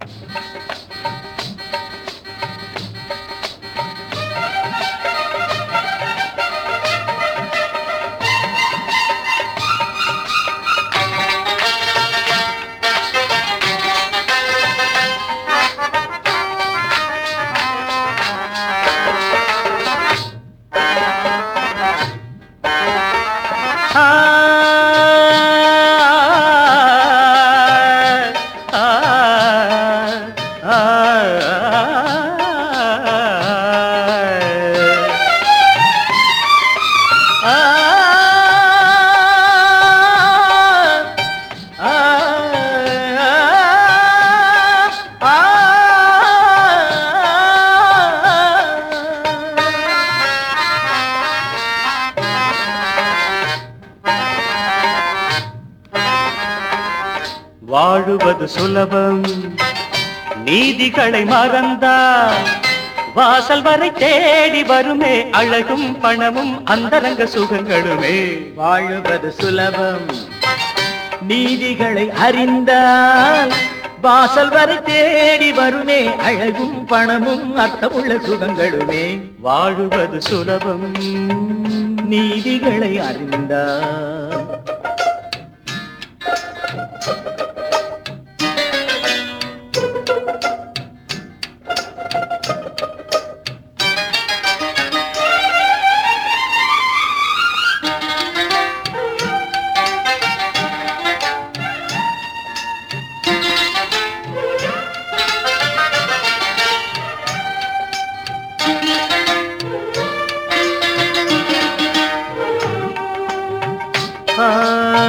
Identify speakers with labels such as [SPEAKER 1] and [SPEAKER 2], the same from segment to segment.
[SPEAKER 1] ஆ, ஆ, ஆ, ஆ, வாழுவது சுலபம் நீதிகளை மறந்தால் வாசல் வரை தேடி வருமே அழகும் பணமும் அந்தரங்க சுகங்களுமே
[SPEAKER 2] வாழுவது சுலபம் நீதிகளை அறிந்தால் வாசல் வரை தேடி வருமே அழகும் பணமும் அர்த்தமுள்ள சுகங்களுமே
[SPEAKER 1] வாழுவது சுலபம்
[SPEAKER 2] நீதிகளை அறிந்தால்
[SPEAKER 1] ஆ,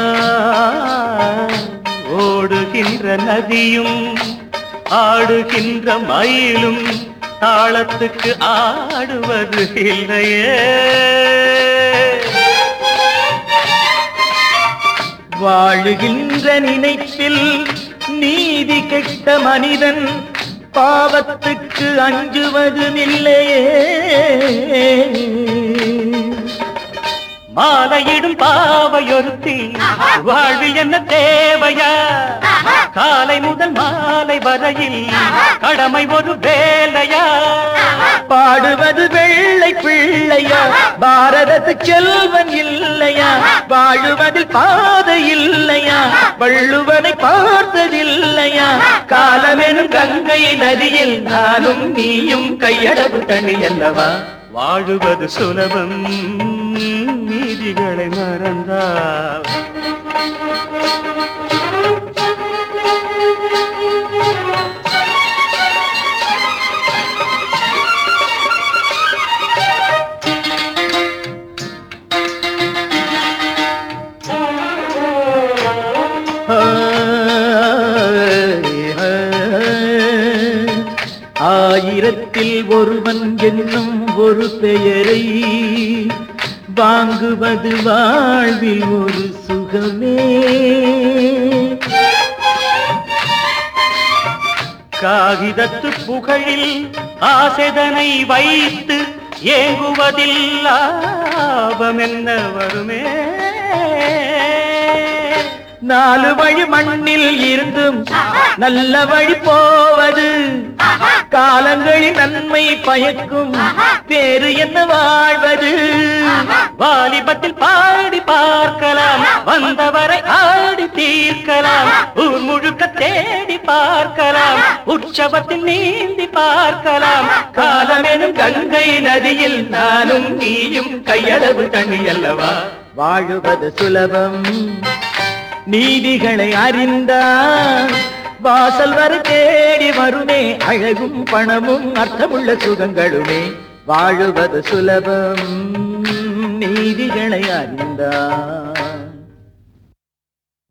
[SPEAKER 1] ஓடுகின்ற நதியும் ஆடுகின்ற மயிலும் தாளத்துக்கு ஆடுவது இல்லையே
[SPEAKER 2] வாழுகின்ற நினைப்பில் நீதி கெட்ட மனிதன் பாவத்துக்கு அஞ்சுவதுமில்லையே
[SPEAKER 1] மாலையிடும் பாவையொருத்தி வாழ்வில் என்ன தேவையா காலை முதல் மாலை வரையில் கடமை ஒரு வேலையா
[SPEAKER 2] பாடுவது வெள்ளை பிள்ளையா பாரதத்து செல்வன் இல்லையா வாழுவதில் பாதை இல்லையா வள்ளுவனை பார்த்ததில்லையா காலமெனும் கங்கை நதியில் நானும் நீயும் கையடவு தனி அல்லவா
[SPEAKER 1] வாழுவது சுலபம் நீதிகளை மறந்தால்
[SPEAKER 2] ஆயிரத்தில் ஒருவன் என்னும் ஒரு பெயரை வாங்குவது வாழ்வில் ஒரு சுகமே
[SPEAKER 1] காகிதத்து புகழில் ஆசைதனை வைத்து ஏங்குவதில் லாபம் என்ன வருமே
[SPEAKER 2] நாலு வழி மண்ணில் இருந்தும் நல்ல வழி போவது காலங்களின் நன்மை பயக்கும் வேறு என்ன வாழ்வது
[SPEAKER 1] வாலிபத்தில் பாடி பார்க்கலாம் வந்தவரை ஆடி தீர்க்கலாம் ஊர் முழுக்க தேடி பார்க்கலாம் உற்சவத்தில் நீந்தி பார்க்கலாம்
[SPEAKER 2] காலமெனும் கங்கை நதியில் நானும் நீயும் கையளவு தண்ணி அல்லவா வாழுவது சுலபம் நீதிகளை அறிந்தால் வாசல் வரை தேடி வருமே அழகும் பணமும் அர்த்தமுள்ள சுகங்களுமே வாழுவது சுலபம் நீதிகளை அறிந்தால்